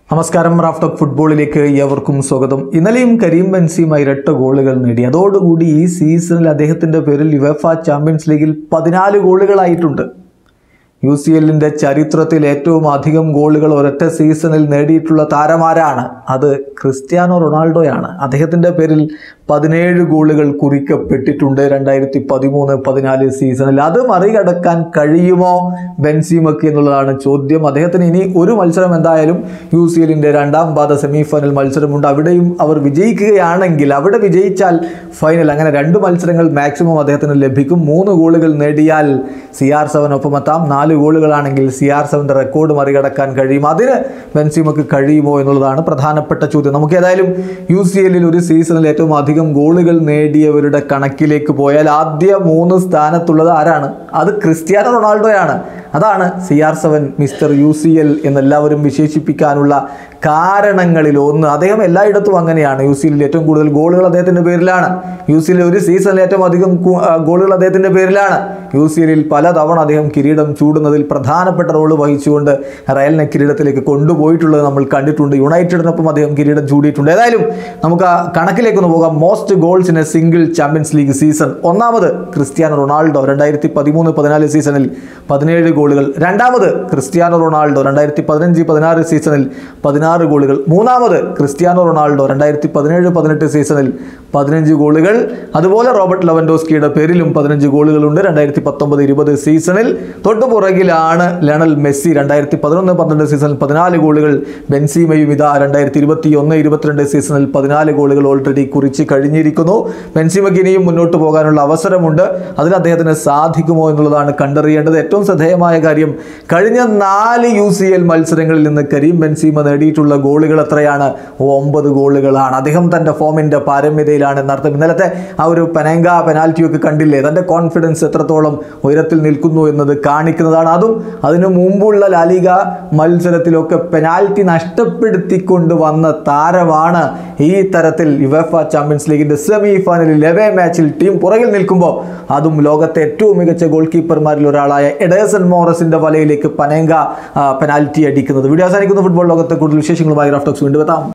നമസ്കാരം റാഫ്റ്റോക്ക് ഫുട്ബോളിലേക്ക് ഏവർക്കും സ്വാഗതം ഇന്നലെയും കരീം ബെൻസിമ ഇരട്ട ഗോളുകൾ നേടി അതോടുകൂടി ഈ സീസണിൽ അദ്ദേഹത്തിന്റെ പേരിൽ യുവഫ ചാമ്പ്യൻസ് ലീഗിൽ പതിനാല് ഗോളുകളായിട്ടുണ്ട് യു സി എല്ലിൻ്റെ ചരിത്രത്തിൽ ഏറ്റവും അധികം ഗോളുകൾ ഒരൊറ്റ സീസണിൽ നേടിയിട്ടുള്ള താരമാരാണ് അത് ക്രിസ്ത്യാനോ റൊണാൾഡോയാണ് അദ്ദേഹത്തിൻ്റെ പേരിൽ പതിനേഴ് ഗോളുകൾ കുറിക്കപ്പെട്ടിട്ടുണ്ട് രണ്ടായിരത്തി പതിമൂന്ന് പതിനാല് സീസണിൽ അത് മറികടക്കാൻ കഴിയുമോ ബെൻസീമക്ക് എന്നുള്ളതാണ് ചോദ്യം അദ്ദേഹത്തിന് ഇനി ഒരു മത്സരം എന്തായാലും യു സി എല്ലിൻ്റെ രണ്ടാം പാദ സെമി ഫൈനൽ മത്സരമുണ്ട് അവിടെയും അവർ വിജയിക്കുകയാണെങ്കിൽ അവിടെ വിജയിച്ചാൽ ഫൈനൽ അങ്ങനെ രണ്ട് മത്സരങ്ങൾ മാക്സിമം അദ്ദേഹത്തിന് ലഭിക്കും മൂന്ന് ഗോളുകൾ നേടിയാൽ സി ആർ സെവനൊപ്പം എത്താം നാല് ഗോളുകളാണെങ്കിൽ സി ആർ സെവൻ്റെ റെക്കോർഡ് മറികടക്കാൻ കഴിയും അതിന് ബെൻസിമക്ക് കഴിയുമോ എന്നുള്ളതാണ് പ്രധാനപ്പെട്ട ചോദ്യം നമുക്ക് ഏതായാലും യു സി എല്ലിൽ ഒരു സീസണിൽ ഏറ്റവും അധികം ഗോളുകൾ നേടിയവരുടെ കണക്കിലേക്ക് പോയാൽ ആദ്യ മൂന്ന് സ്ഥാനത്തുള്ളത് ആരാണ് അത് ക്രിസ്ത്യാനോ റൊണാൾഡോയാണ് അതാണ് C R seven mister U C L എന്നെല്ലാവരും വിശേഷിപ്പിക്കാനുള്ള കാരണങ്ങളിൽ ഒന്ന് അദ്ദേഹം എല്ലായിടത്തും അങ്ങനെയാണ് യു സി എല്ലിൽ ഏറ്റവും കൂടുതൽ ഗോളുകൾ അദ്ദേഹത്തിൻ്റെ പേരിലാണ് യു സി എല്ലിൽ ഒരു സീസണിൽ ഏറ്റവും അധികം കു- ആ, ഗോളുകൾ അദ്ദേഹത്തിൻ്റെ പേരിലാണ് യു സി എല്ലിൽ പലതവണ അദ്ദേഹം കിരീടം ചൂടുന്നതിൽ പ്രധാനപ്പെട്ട റോള് വഹിച്ചുകൊണ്ട് റയലിനെ കിരീടത്തിലേക്ക് കൊണ്ടുപോയിട്ടുള്ളത് നമ്മൾ കണ്ടിട്ടുണ്ട് യുണൈറ്റഡിനൊപ്പം അദ്ദേഹം കിരീടം ചൂടിയിട്ടുണ്ട് ഏതായാലും നമുക്ക് ആ കണക്കിലേക്കൊന്ന് പോകാം most goals in a single champions league season ഒന്നാമത് ക്രിസ്ത്യാനോ റൊണാൾഡോ രണ്ടായിരത്തി പതിമൂന്ന് പതിനാല് സീസണിൽ പതിനേഴ് ഗോളുകൾ രണ്ടാമത് ക്രിസ്ത്യാനോ റൊണാൾഡോ രണ്ടായിരത്തി പതിനഞ്ച് പതിനാറ് സീസണിൽ പതിനാറ് ഗോളുകൾ മൂന്നാമത് ക്രിസ്ത്യാനോ റൊണാൾഡോ രണ്ടായിരത്തി പതിനേഴ് പതിനെട്ട് സീസണിൽ പതിനഞ്ച് ഗോളുകൾ അതുപോലെ റോബർട്ട് ലെവൻഡോസ്കിയുടെ പേരിലും പതിനഞ്ച് ഗോളുകളുണ്ട് രണ്ടായിരത്തി പത്തൊമ്പത് ഇരുപത് സീസണിൽ തൊട്ടു പുറകിലാണ് ലണൽ മെസ്സി രണ്ടായിരത്തി പതിനൊന്ന് പന്ത്രണ്ട് സീസണിൽ പതിനാല് ഗോളുകൾ ബെൻസീമയും ഇതാ രണ്ടായിരത്തി ഇരുപത്തി ഒന്ന് ഇരുപത്തിരണ്ട് സീസണിൽ പതിനാല് ഗോളുകൾ ഓൾറെഡി കുറിച്ച് കഴിഞ്ഞിരിക്കുന്നു ബെൻസീമയ്ക്ക് ഇനിയും മുന്നോട്ട് പോകാനുള്ള അവസരമുണ്ട് അതിന് അദ്ദേഹത്തിന് സാധിക്കുമോ എന്നുള്ളതാണ് കണ്ടറിയേണ്ടത് ഏറ്റവും ശ്രദ്ധേയമായ കാര്യം കഴിഞ്ഞ നാല് യു സി എൽ മത്സരങ്ങളിൽ നിന്ന് കരീം ബെൻസീമ നേടിയിട്ടുള്ള ഗോളുകൾ എത്രയാണ് ഒമ്പത് ഗോളുകളാണ് അദ്ദേഹം തൻ്റെ ഫോമിൻ്റെ പാരമ്യതയിലാണ് എന്നർത്ഥം ഇന്നലത്തെ ആ ഒരു പെനങ്ക പെനാൽറ്റിയൊക്കെ കണ്ടില്ലേ തൻ്റെ കോൺഫിഡൻസ് എത്രത്തോളം ഉയരത്തിൽ നിൽക്കുന്നു എന്നത് കാണിക്കുന്നതാണ് അതും അതിനു മുമ്പുള്ള ലാലിക മത്സരത്തിലൊക്കെ പെനാൽറ്റി നഷ്ടപ്പെടുത്തിക്കൊണ്ട് വന്ന താരമാണ് ഈ തരത്തിൽ യുവഫ ചാമ്പ്യൻസ് ലീഗിൻ്റെ സെമി ഫൈനലിൽ എവേ മാച്ചിൽ ടീം പുറകിൽ നിൽക്കുമ്പോൾ അതും ലോകത്തെ ഏറ്റവും മികച്ച ഗോൾ കീപ്പർമാരിൽ ഒരാളായ എഡേസൺ മോറസിന്റെ വലയിലേക്ക് പനേങ്ക ആ, പെനാൽറ്റി അടിക്കുന്നത് വീഡിയോ അവസാനിക്കുന്ന ഫുട്ബോൾ ലോകത്തെ കൂടുതൽ വിശേഷങ്ങളുമായി റഫ്റ്റോക്സ് വീണ്ടും എത്താം